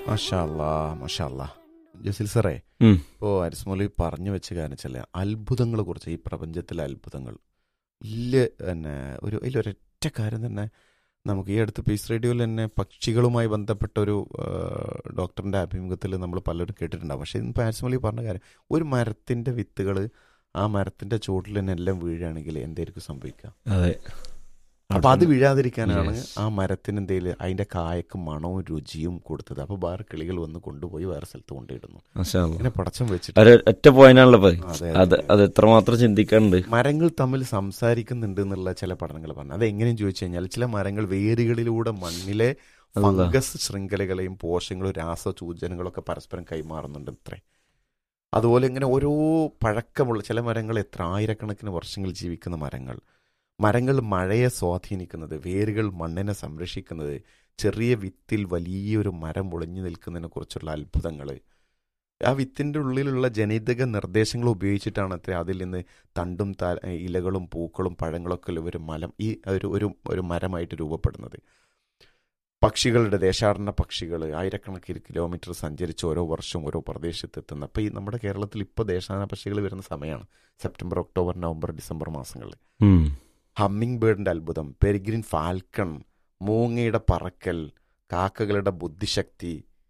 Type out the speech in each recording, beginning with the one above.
മഷാല്ലാ മഷാല്ലാ ജസീൽ സാറേ ഉം. ഇപ്പോൾ അരിസ്മോലി പറഞ്ഞു വെച്ച കാര്യം വെച്ചാൽ അത്ഭുതങ്ങളെ കുറിച്ച് ഈ പ്രപഞ്ചത്തിലെ അത്ഭുതങ്ങൾ വലിയ പിന്നെ ഒരു അതിലൊരൊറ്റ കാര്യം തന്നെ നമുക്ക് ഈ അടുത്ത് പീസ് റേഡിയോയിൽ തന്നെ പക്ഷികളുമായി ബന്ധപ്പെട്ട ഒരു ആ, ഡോക്ടറിന്റെ അഭിമുഖത്തിൽ നമ്മൾ പലരും കേട്ടിട്ടുണ്ടാവും പക്ഷേ ഇന്നിപ്പോൾ ആരിസ്മോലി പറഞ്ഞ കാര്യം ഒരു മരത്തിന്റെ വിത്തുകൾ ആ മരത്തിന്റെ ചുവട്ടിൽ തന്നെ എല്ലാം വീഴുകയാണെങ്കിൽ എന്തായിരിക്കും സംഭവിക്കുക അതെ അപ്പൊ അത് വീഴാതിരിക്കാനാണ് Yes. ആ മരത്തിന് എന്തെങ്കിലും അതിന്റെ കായക്ക് മണവും രുചിയും കൊടുത്തത് അപ്പൊ വേറെ കിളികൾ വന്ന് കൊണ്ടുപോയി വേറെ സ്ഥലത്ത് കൊണ്ടിടുന്നു മാഷാ അല്ലാ. ഇങ്ങനെ പടച്ചം വെച്ചിട്ട് ഒരു ഒറ്റ പോയിന്റാണല്ലോ ഇപ്പൊ അതെ, അത് അതെ. അത് എത്രമാത്രം ചിന്തിക്കാനുണ്ട് മരങ്ങൾ തമ്മിൽ സംസാരിക്കുന്നുണ്ട് എന്നുള്ള ചില പഠനങ്ങൾ പറഞ്ഞു അത് എങ്ങനെയും ചോദിച്ചു കഴിഞ്ഞാൽ ചില മരങ്ങൾ വേരുകളിലൂടെ മണ്ണിലെ അല്ലാ. ഫംഗസ് ശൃംഖലകളെയും പോഷകങ്ങളും രാസസൂചനകളും ഒക്കെ പരസ്പരം കൈമാറുന്നുണ്ട് ഇത്രേ അതുപോലെ ഇങ്ങനെ ഓരോ പഴക്കമുള്ള ചില മരങ്ങൾ എത്ര ആയിരക്കണക്കിന് വർഷങ്ങൾ ജീവിക്കുന്ന മരങ്ങൾ മരങ്ങൾ മഴയെ സ്വാധീനിക്കുന്നത് വേരുകൾ മണ്ണിനെ സംരക്ഷിക്കുന്നത് ചെറിയ വിത്തിൽ വലിയൊരു മരം ഒളിഞ്ഞു നിൽക്കുന്നതിനെ കുറിച്ചുള്ള അത്ഭുതങ്ങൾ ആ വിത്തിൻ്റെ ഉള്ളിലുള്ള ജനിതക നിർദ്ദേശങ്ങൾ ഉപയോഗിച്ചിട്ടാണ് അത്ര അതിൽ നിന്ന് തണ്ടും ത ഇലകളും പൂക്കളും പഴങ്ങളൊക്കെ ഉള്ള ഒരു മലം ഈ ഒരു ഒരു ഒരു മരമായിട്ട് രൂപപ്പെടുന്നത് പക്ഷികളുടെ ദേശാടന പക്ഷികൾ ആയിരക്കണക്കിന് കിലോമീറ്റർ സഞ്ചരിച്ച് ഓരോ വർഷം ഓരോ പ്രദേശത്ത് എത്തുന്ന അപ്പോൾ ഈ നമ്മുടെ കേരളത്തിൽ ഇപ്പോൾ ദേശാടന പക്ഷികൾ വരുന്ന സമയമാണ് സെപ്റ്റംബർ ഒക്ടോബർ നവംബർ ഡിസംബർ മാസങ്ങളിൽ ഉം. ഹമ്മിങ് ബേർഡിന്റെ അത്ഭുതം പെരിഗ്രിൻ ഫാൽക്കൺ മൂങ്ങയുടെ പറക്കൽ കാക്കകളുടെ ബുദ്ധിശക്തി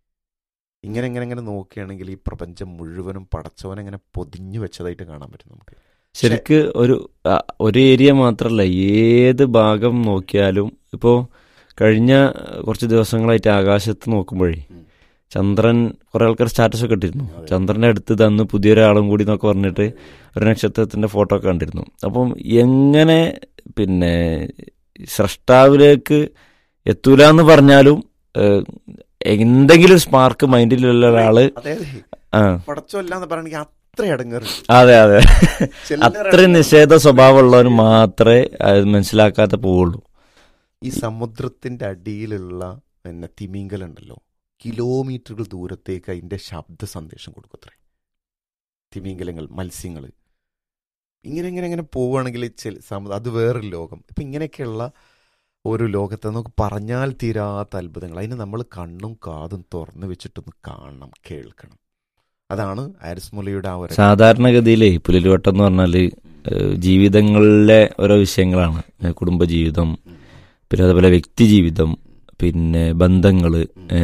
ഇങ്ങനെ ഇങ്ങനെ ഇങ്ങനെ നോക്കുകയാണെങ്കിൽ ഈ പ്രപഞ്ചം മുഴുവനും പടച്ചവനെ ഇങ്ങനെ പൊതിഞ്ഞു വെച്ചതായിട്ട് കാണാൻ പറ്റും നമുക്ക് ശരിക്ക് ഒരു ആ, ഒരു ഏരിയ മാത്രല്ല ഏത് ഭാഗം നോക്കിയാലും ഇപ്പോ കഴിഞ്ഞ കുറച്ച് ദിവസങ്ങളായിട്ട് ആകാശത്ത് നോക്കുമ്പോഴേ ഉം. ചന്ദ്രൻ കുറെ ആൾക്കാർ സ്റ്റാറ്റസ് ഒക്കെ ഇട്ടിരുന്നു അതെ. ചന്ദ്രന്റെ അടുത്ത് തന്ന് പുതിയൊരാളും കൂടി എന്നൊക്കെ പറഞ്ഞിട്ട് ഒരു നക്ഷത്രത്തിന്റെ ഫോട്ടോ ഒക്കെ കണ്ടിരുന്നു അപ്പം എങ്ങനെ പിന്നെ സ്രഷ്ടാവിലേക്ക് എത്തൂല എന്ന് പറഞ്ഞാലും ഏഹ്, എന്തെങ്കിലും സ്പാർക്ക് മൈൻഡിലുള്ള ഒരാള് അതായത് ആ പടച്ചമല്ല എന്ന് പറയണെങ്കിൽ അത്ര അടങ്ങറ് അതെ അതെ അത്ര നിഷേധ സ്വഭാവമുള്ളവർ മാത്രമേ അത് മനസ്സിലാക്കാതെ പോവുള്ളൂ ഈ സമുദ്രത്തിന്റെ അടിയിലുള്ള പിന്നെ തിമിങ്കലുണ്ടല്ലോ കിലോമീറ്ററുകൾ ദൂരത്തേക്ക് അതിന്റെ ശബ്ദ സന്ദേശം കൊടുക്കത്രേ തിമിങ്കലങ്ങൾ മത്സ്യങ്ങൾ ഇങ്ങനെ ഇങ്ങനെ ഇങ്ങനെ പോവുകയാണെങ്കിൽ ചില സമു- അത് വേറൊരു ലോകം ഇപ്പൊ ഇങ്ങനെയൊക്കെയുള്ള ഒരു ലോകത്തെ നമുക്ക് പറഞ്ഞാൽ തീരാത്ത അത്ഭുതങ്ങൾ അതിന് നമ്മൾ കണ്ണും കാതും തുറന്നു വെച്ചിട്ടൊന്ന് കാണണം കേൾക്കണം അതാണ് ആരിസ്മുലയുടെ ആ ഒരു സാധാരണഗതിയിലേ പുലരുവട്ടം എന്ന് പറഞ്ഞാല് ഏഹ്, ജീവിതങ്ങളിലെ ഓരോ വിഷയങ്ങളാണ് ഏഹ്, കുടുംബജീവിതം പിന്നെ അതുപോലെ വ്യക്തി ജീവിതം പിന്നെ ബന്ധങ്ങള്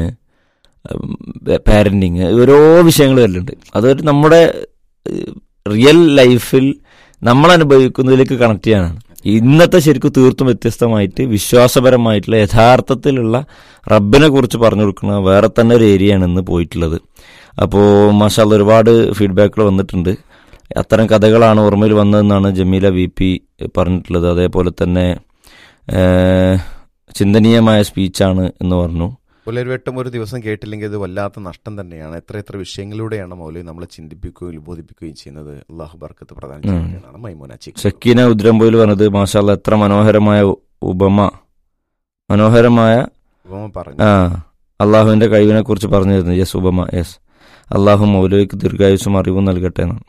പാരന്റിങ് ഓരോ വിഷയങ്ങൾ വരുന്നുണ്ട് അതൊരു നമ്മുടെ റിയൽ ലൈഫിൽ നമ്മൾ അനുഭവിക്കുന്നതിലേക്ക് കണക്ട് ചെയ്യാനാണ് ഇന്നത്തെ ശരിക്കും തീർത്തും വ്യത്യസ്തമായിട്ട് വിശ്വാസപരമായിട്ടുള്ള യഥാർത്ഥത്തിലുള്ള റബ്ബിനെ കുറിച്ച് പറഞ്ഞു കൊടുക്കുന്ന വേറെ തന്നെ ഒരു ഏരിയയാണ് ഇന്ന് പോയിട്ടുള്ളത് അപ്പോൾ മാഷാല്ല ഒരുപാട് ഫീഡ്ബാക്കുകൾ വന്നിട്ടുണ്ട് അത്തരം കഥകളാണ് ഓർമ്മയിൽ വന്നതെന്നാണ് ജമീല വി പി പറഞ്ഞിട്ടുള്ളത് അതേപോലെ തന്നെ ഏഹ്, ചിന്തനീയമായ സ്പീച്ചാണ് എന്ന് പറഞ്ഞു പുലർവെട്ടം ഒരു ദിവസം കേട്ടില്ലെങ്കിൽ അത് വല്ലാത്ത നഷ്ടം തന്നെയാണ് എത്ര എത്ര വിഷയങ്ങളിലൂടെയാണ് മൗലവി നമ്മളെ ചിന്തിപ്പിക്കുകയും ഉത്ബോധിപ്പിക്കുകയും ചെയ്യുന്നത് അള്ളാഹു ബർക്കത്ത് പ്രധാനം ചെയ്യുന്നതാണ് മൈമോന ചിക്ക് സക്കീന ഉദ്രംബോയിൽ പറഞ്ഞത് മാഷാല്ല എത്ര മനോഹരമായ ഉപമ മനോഹരമായ ഉപമ പറഞ്ഞു ആ അള്ളാഹുവിന്റെ കഴിവിനെ കുറിച്ച് പറഞ്ഞു തരുന്നു യെസ് ഉപമ യെസ് അള്ളാഹു മൗലവിക്ക് ദീർഘായുസും അറിവും നൽകട്ടെ എന്നാണ്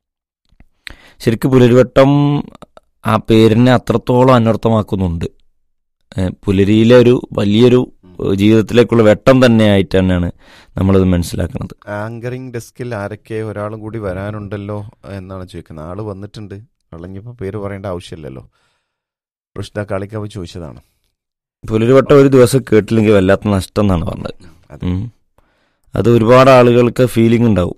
ശരിക്കും പുലരിവട്ടം ആ പേരിനെ അത്രത്തോളം അനർത്ഥമാക്കുന്നുണ്ട് ഏ, പുലരിയിലെ ഒരു വലിയൊരു ഏ, ജീവിതത്തിലേക്കുള്ള വെട്ടം തന്നെയായിട്ട് തന്നെയാണ് നമ്മളത് മനസ്സിലാക്കുന്നത് ആങ്കറിംഗ് ഡെസ്കിൽ ആരൊക്കെ ഒരാളും കൂടി വരാനുണ്ടല്ലോ എന്നാണ് ചോദിക്കുന്നത് ആള് വന്നിട്ടുണ്ട് അളഞ്ഞപ്പോ പേര് പറയേണ്ട ആവശ്യമില്ലല്ലോ റുഷ്ദ കാളിക്കാവ് ചോദിച്ചതാണ് പുലരിവട്ടം ഒരു ദിവസം കേട്ടില്ലെങ്കിൽ വല്ലാത്ത നഷ്ടം എന്നാണ് പറഞ്ഞത് അതെ ഉം. അത് ഒരുപാട് ആളുകൾക്ക് ഫീലിംഗ് ഉണ്ടാവും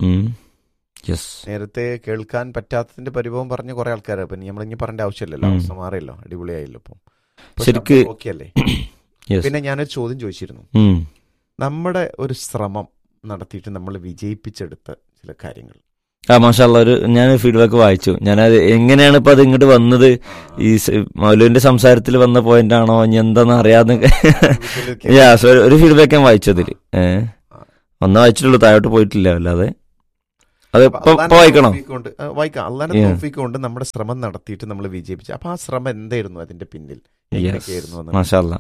യെസ് നേരത്തെ കേൾക്കാൻ പറ്റാത്തതിന്റെ പരിഭവം പറഞ്ഞ കുറെ ആൾക്കാരെ പിന്നെ നമ്മളിങ്ങനെ പറയേണ്ട ആവശ്യമില്ലല്ലോ ഉം. അവസ്ഥ മാറിയല്ലോ അടിപൊളിയായല്ലോ ഇപ്പം ഇപ്പൊ ശരിക്ക് ശബ്ദം okay അല്ലേ യെസ് പിന്നെ ഞാനൊരു ചോദ്യം ചോദിച്ചിരുന്നു നമ്മുടെ ഒരു ശ്രമം നടത്തിയിട്ട് നമ്മൾ വിജയിപ്പിച്ചെടുത്ത ചില കാര്യങ്ങൾ ആ മാഷാല്ല ഒരു ഞാൻ ഫീഡ്ബാക്ക് വായിച്ചു ഞാനത് എങ്ങനെയാണ് ഇപ്പൊ അത് ഇങ്ങോട്ട് വന്നത് ഈ സ് മൗലുവിന്റെ സംസാരത്തിൽ വന്ന പോയിന്റ് ആണോ ഇനി എന്താന്ന് അറിയാതെ Yeah, so ഒരു ഫീഡ്ബാക്ക് ഞാൻ വായിച്ചതില് ഏഹ് ഒന്ന് വായിച്ചിട്ടുള്ളൂ താഴോട്ട് പോയിട്ടില്ല അല്ലാതെ അത് ഇപ്പൊ ഇപ്പൊ വായിക്കണോ കൊണ്ട് വായിക്കാം അള്ളാന്റെ Yeah. തോഫിക്ക് കൊണ്ട് നമ്മുടെ ശ്രമം നടത്തിയിട്ട് നമ്മൾ വിജയിപ്പിച്ചു അപ്പൊ ആ ശ്രമം എന്തായിരുന്നു അതിന്റെ പിന്നിൽ എങ്ങനെയൊക്കെയായിരുന്നു എന്ന് മാഷാല്ല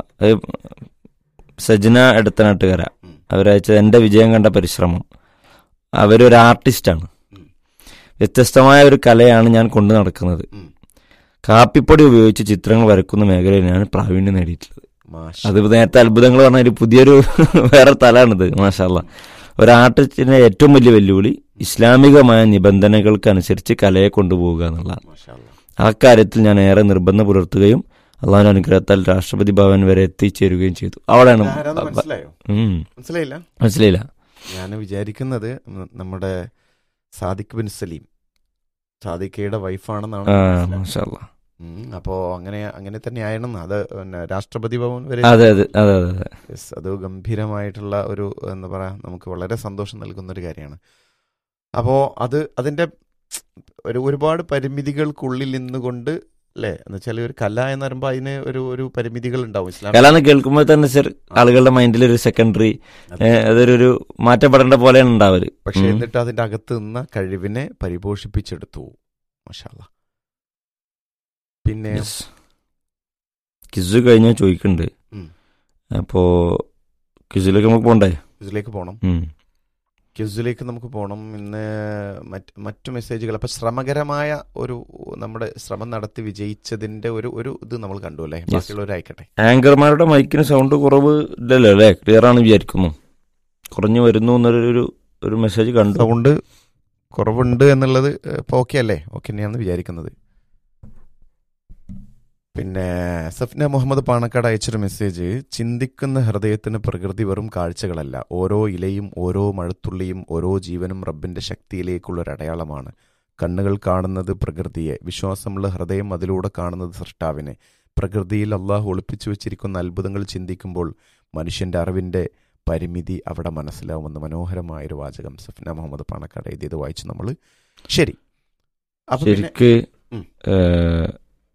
സജ്ന എടുത്തനാട്ടുകര ഉം. അവരയച്ചത് എന്റെ വിജയം കണ്ട പരിശ്രമം അവരൊരു ആർട്ടിസ്റ്റാണ് ഉം. വ്യത്യസ്തമായ ഒരു കലയാണ് ഞാൻ കൊണ്ടു നടക്കുന്നത് ഉം. കാപ്പിപ്പൊടി ഉപയോഗിച്ച് ചിത്രങ്ങൾ വരക്കുന്ന മേഖലയിൽ ഞാൻ പ്രാവീണ്യം നേടിയിട്ടുള്ളത് മാഷ അത് നേരത്തെ അത്ഭുതങ്ങൾ പറഞ്ഞ ഒരു പുതിയൊരു വേറെ തലാണിത് മാഷാല്ല ഒരാർട്ടിസ്റ്റിന്റെ ഏറ്റവും വലിയ വെല്ലുവിളി ഇസ്ലാമികമായ നിബന്ധനകൾക്കനുസരിച്ച് കലയെ കൊണ്ടുപോവുക എന്നുള്ളതാണ് മാഷാ അല്ലാ. ആ കാര്യത്തിൽ ഞാൻ ഏറെ നിർബന്ധം പുലർത്തുകയും അള്ളാഹുവിന്റെ അനുഗ്രഹത്താൽ രാഷ്ട്രപതി ഭവൻ വരെ എത്തിച്ചേരുകയും ചെയ്തു അവിടെയാണ് ഇതാരാന്ന് മനസ്സിലായോ ഉം, മനസ്സിലായില്ല മനസ്സിലായില്ല ഞാൻ വിചാരിക്കുന്നത് ന- നമ്മുടെ സാദിഖ് ബിൻ സലീം സാദിഖയുടെ വൈഫാണെന്നാണ് ആ മനസ്സിലാക്കുന്നത്. മാഷാല്ല ഉം, അപ്പോ അങ്ങനെ അങ്ങനെ തന്നെ ആയിരുന്നു അത് പിന്നെ രാഷ്ട്രപതി ഭവൻ വരെ അതെ അതെ അതെ അതെ അതെ Yes, അത് ഗംഭീരമായിട്ടുള്ള ഒരു എന്താ പറയാ നമുക്ക് വളരെ സന്തോഷം നൽകുന്ന ഒരു കാര്യമാണ് അപ്പോ അത് അതിന്റെ ഒരു ഒരുപാട് പരിമിതികൾക്കുള്ളിൽ നിന്നുകൊണ്ട് അല്ലേ എന്ന് വെച്ചാൽ ഒരു കല എന്ന് പറയുമ്പോൾ അതിന് ഒരു ഒരു പരിമിതികൾ ഉണ്ടാവും ഇസ്ലാം കല എന്ന് കേൾക്കുമ്പോൾ തന്നെ സർ ആളുകളുടെ മൈൻഡിൽ ഒരു സെക്കൻഡറി അതൊരു ഒരു മാറ്റപ്പെടേണ്ട പോലെയാണ് ഉണ്ടാവല് പക്ഷെ ഉം. എന്നിട്ട് അതിന്റെ അകത്ത് നിന്ന കഴിവിനെ പരിപോഷിപ്പിച്ചെടുത്തു മഷാല്ല പിന്നെ കിസ് കഴിഞ്ഞ ചോദിക്കുന്നുണ്ട് ഉം. അപ്പോ കിസിലേക്ക് നമുക്ക് പോണ്ടേ ഇതിലേക്ക് പോകണം ഉം. ക്യൂസിലേക്ക് നമുക്ക് പോകണം ഇന്ന് മറ്റ് മറ്റു മെസ്സേജുകൾ അപ്പൊ ശ്രമകരമായ ഒരു നമ്മുടെ ശ്രമം നടത്തി വിജയിച്ചതിന്റെ ഒരു ഒരു ഇത് നമ്മൾ കണ്ടു അല്ലേ ബാക്കിയുള്ളവരായിക്കട്ടെ ആങ്കർമാരുടെ മൈക്കിന് സൗണ്ട് കുറവ് ഇല്ലല്ലോ അല്ലേ ക്ലിയർ ആണ് വിചാരിക്കുന്നു കുറഞ്ഞു വരുന്നു എന്നൊരു ഒരു ഒരു മെസ്സേജ് കണ്ടു സൗണ്ട് കുറവുണ്ട് എന്നുള്ളത് ഇപ്പൊ ഓക്കെ അല്ലേ ഓക്കെ തന്നെയാണെന്ന് വിചാരിക്കുന്നത് പിന്നെ സഫ്ന മുഹമ്മദ് പാണക്കാട് അയച്ചൊരു മെസ്സേജ് ചിന്തിക്കുന്ന ഹൃദയത്തിന് പ്രകൃതി വെറും കാഴ്ചകളല്ല ഓരോ ഇലയും ഓരോ മഴത്തുള്ളിയും ഓരോ ജീവനും റബ്ബിന്റെ ശക്തിയിലേക്കുള്ള ഒരു അടയാളമാണ് കണ്ണുകൾ കാണുന്നത് പ്രകൃതിയെ വിശ്വാസമുള്ള ഹൃദയം അതിലൂടെ കാണുന്നത് സൃഷ്ടാവിനെ പ്രകൃതിയിൽ അള്ളാഹു ഒളിപ്പിച്ചു വെച്ചിരിക്കുന്ന അത്ഭുതങ്ങൾ ചിന്തിക്കുമ്പോൾ മനുഷ്യന്റെ അറിവിന്റെ പരിമിതി അവിടെ മനസ്സിലാവുമെന്ന് മനോഹരമായൊരു വാചകം സഫ്ന മുഹമ്മദ് പാണക്കാട് എഴുതിയത് വായിച്ചു നമ്മൾ ശരി അപ്പൊ പിന്നെ ശരിക്ക് ഉം. ഏഹ്,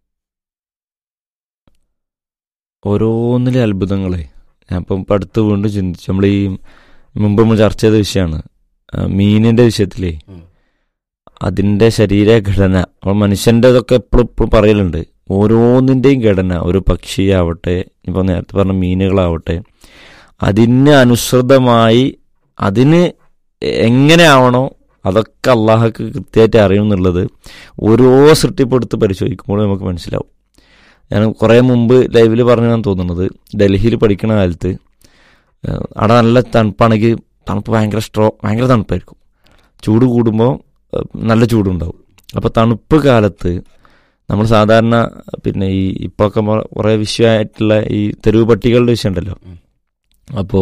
ഓരോന്നിലെ അത്ഭുതങ്ങളെ ഞാൻ ഇപ്പം ഇപ്പം അടുത്ത് വീണ്ടും ചിന്തിച്ചു നമ്മൾ ഈ മുമ്പ് നമ്മൾ ചർച്ച ചെയ്ത വിഷയമാണ് ആ, മീനിന്റെ വിഷയത്തിലേ ഉം. അതിന്റെ ശരീരഘടന നമ്മൾ മനുഷ്യന്റെ ഇതൊക്കെ എപ്പോഴും എപ്പോഴും പറയലുണ്ട് ഓരോന്നിന്റെയും ഘടന ഒരു പക്ഷിയാവട്ടെ ഇപ്പൊ നേരത്തെ പറഞ്ഞ മീനുകളാവട്ടെ അതിന് അനുസൃതമായി അതിന് എങ്ങനെ ആവണോ അതൊക്കെ അള്ളാഹക്ക് കൃത്യമായിട്ട് അറിയും എന്നുള്ളത് ഓരോ സൃഷ്ടിപ്പെടുത്ത് പരിശോധിക്കുമ്പോൾ നമുക്ക് മനസ്സിലാവും ഞാൻ കുറേ മുമ്പ് ലൈവിൽ പറഞ്ഞാണ് തോന്നുന്നത് ഡൽഹിയിൽ പഠിക്കുന്ന കാലത്ത് ഏഹ്, അവിടെ നല്ല തണുപ്പാണെങ്കിൽ തണുപ്പ് ഭയങ്കര സ്ട്രോ ഭയങ്കര തണുപ്പായിരിക്കും ചൂട് കൂടുമ്പോൾ ഏഹ്, നല്ല ചൂടുണ്ടാവും അപ്പോൾ തണുപ്പ് കാലത്ത് നമ്മൾ സാധാരണ പിന്നെ ഈ ഇപ്പോഴൊക്കെ കുറേ വിഷയമായിട്ടുള്ള ഈ തെരുവ് പട്ടികളുടെ വിഷയം ഉണ്ടല്ലോ ഉം. അപ്പോൾ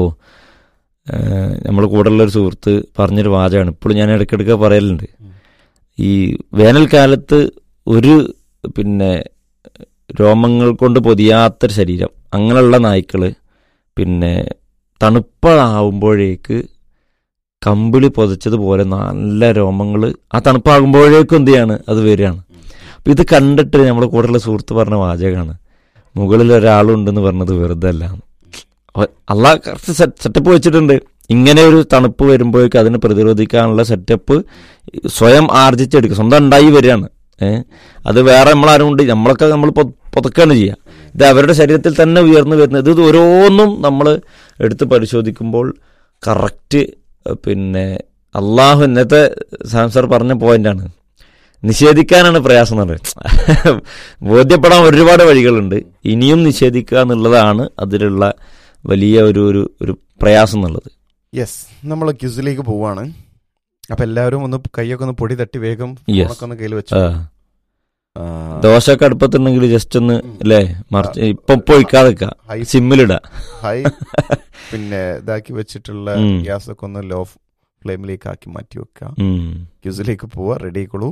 നമ്മൾ കൂടെയുള്ള ഒരു സുഹൃത്ത് പറഞ്ഞൊരു വാചകമാണ് ഇപ്പോഴും ഞാൻ ഇടയ്ക്കിടയ്ക്ക് പറയലുണ്ട് ഉം. ഈ വേനൽക്കാലത്ത് ഒരു പിന്നെ രോമങ്ങൾ കൊണ്ട് പൊതിയാത്തൊരു ശരീരം അങ്ങനെയുള്ള നായ്ക്കള് പിന്നെ തണുപ്പാകുമ്പോഴേക്ക് കമ്പിളി പൊതിച്ചതുപോലെ നല്ല രോമങ്ങൾ ആ തണുപ്പാകുമ്പോഴേക്കും എന്ത് ചെയ്യാണ് അത് വരികയാണ് അപ്പൊ ഇത് കണ്ടിട്ട് നമ്മുടെ കൂടെയുള്ള സുഹൃത്ത് പറഞ്ഞ വാചകമാണ് മുകളിൽ ഒരാളുണ്ടെന്ന് പറഞ്ഞത് വെറുതെ അല്ല അള്ളാ കുറച്ച് സെറ്റപ്പ് വെച്ചിട്ടുണ്ട് ഇങ്ങനെ ഒരു തണുപ്പ് വരുമ്പോഴേക്കും അതിനെ പ്രതിരോധിക്കാനുള്ള സെറ്റപ്പ് സ്വയം ആർജിച്ചെടുക്കുക സ്വന്തം ഉണ്ടായി വരികയാണ് ഏഹ് അത് വേറെ നമ്മളാരും ഉണ്ട് നമ്മളൊക്കെ നമ്മൾ പുതക്കുകയാണ് ചെയ്യുക ഇത് അവരുടെ ശരീരത്തിൽ തന്നെ ഉയർന്നു വരുന്നത് ഇത് ഓരോന്നും നമ്മൾ എടുത്ത് പരിശോധിക്കുമ്പോൾ കറക്റ്റ് പിന്നെ അള്ളാഹു ഇന്നത്തെ സാം സാർ പറഞ്ഞ പോയിന്റാണ് നിഷേധിക്കാനാണ് പ്രയാസം എന്ന് പറയുന്നത് ബോധ്യപ്പെടാൻ ഒരുപാട് വഴികളുണ്ട് ഇനിയും നിഷേധിക്കുക എന്നുള്ളതാണ് അതിലുള്ള വലിയ ഒരു ഒരു ഒരു പ്രയാസം എന്നുള്ളത് യെസ് നമ്മൾ ക്യൂസിലേക്ക് പോവാണ് അപ്പൊ എല്ലാവരും ഒന്ന് കൈയൊക്കെ ഒന്ന് പൊടി തട്ടി വേഗം Yes. ഫോണൊക്കെ ഒന്ന് കയ്യിൽ വെച്ചു ആ. ആ, ദോശയൊക്കെ അടുപ്പത്തുണ്ടെങ്കിൽ ജസ്റ്റ് ഒന്ന് അല്ലേ മറിച്ച് ഇപ്പൊ ഇപ്പൊ ഒഴിക്കാതെ വെക്കുക ഹൈ സിമ്മിലിടാ ഹൈ പിന്നെ ഇതാക്കി വെച്ചിട്ടുള്ള ഉം. ഗ്യാസ് ഒക്കെ ഒന്ന് ലോ ഫ്ലെയിമിലേക്ക് ആക്കി മാറ്റി വെക്കുക ഉം ക്യൂസിലേക്ക് പോവാ റെഡി ആയിക്കോളൂ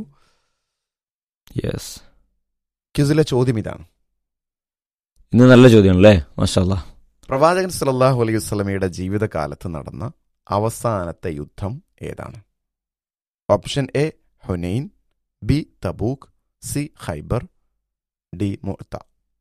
യെസ് ക്യൂസിലെ ചോദ്യം ഇതാണ് ഇന്ന് നല്ല ചോദ്യമാണല്ലേ മാഷാല്ല പ്രവാചകൻ സല്ലല്ലാഹു അലൈഹി വസല്ലമയുടെ ജീവിതകാലത്ത് നടന്ന അവസാനത്തെ യുദ്ധം ഏതാണ് option A Hunain B Tabuk C Khaibar D Mutah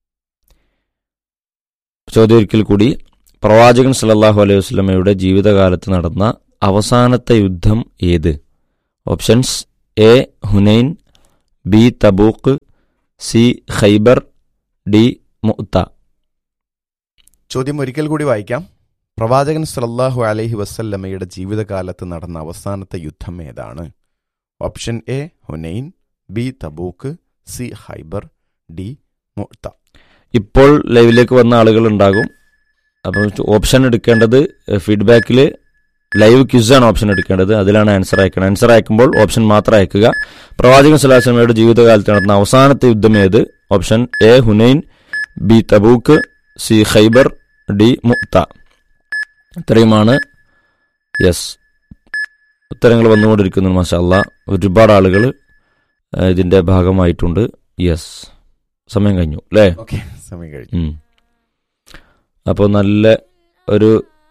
ചോദ്യം ഒരിക്കൽ കൂടി പ്രവാചകൻ സല്ലല്ലാഹു അലൈഹി വസല്ലമയുടെ ജീവിതകാലത്ത് നടന്ന അവസാനത്തെ യുദ്ധം ഏത് options A Hunain B Tabuk C Khaibar D Mutah ചോദ്യം ഒരിക്കൽ കൂടി വായിക്കാം പ്രവാചകൻ സല്ലല്ലാഹു അലൈഹി വസല്ലമയുടെ ജീവിതകാലത്ത് നടന്ന അവസാനത്തെ യുദ്ധം ഏതാണ് option A Hunain B Tabuk C Khaibar D Mutah ഇപ്പോൾ ലൈവിലേക്ക് വന്ന ആളുകൾ ഉണ്ടാകും അപ്പം ഓപ്ഷൻ എടുക്കേണ്ടത് ഫീഡ്ബാക്കിൽ ലൈവ് ക്വിസാണ് ഓപ്ഷൻ എടുക്കേണ്ടത് അതിലാണ് ആൻസർ അയക്കണം ആൻസർ അയക്കുമ്പോൾ ഓപ്ഷൻ മാത്രം അയക്കുക പ്രവാചകൻ സലാസ്ലമയുടെ ജീവിതകാലത്ത് നടന്ന അവസാനത്തെ യുദ്ധം ഏത് option A Hunain B Tabuk C Khaibar D Mutah ഇത്രയുമാണ് യെസ് ഉത്തരങ്ങൾ വന്നുകൊണ്ടിരിക്കുന്നു മാഷല്ല ഒരുപാട് ആളുകൾ ഇതിന്റെ ഭാഗമായിട്ടുണ്ട് യെസ് സമയം കഴിഞ്ഞു അല്ലേ ഓക്കെ സമയം കഴിഞ്ഞു ഉം. അപ്പോൾ നല്ല ഒരു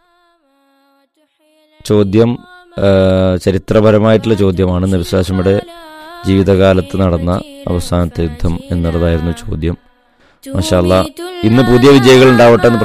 ചോദ്യം ആ, ചരിത്രപരമായിട്ടുള്ള ചോദ്യമാണ് നബിസ്ലാശമിയുടെ ജീവിതകാലത്ത് നടന്ന അവസാനത്തെ യുദ്ധം എന്നുള്ളതായിരുന്നു ചോദ്യം മാഷാ അല്ലാ. ഇന്ന് പുതിയ വിജയികൾ ഉണ്ടാവട്ടെ എന്ന്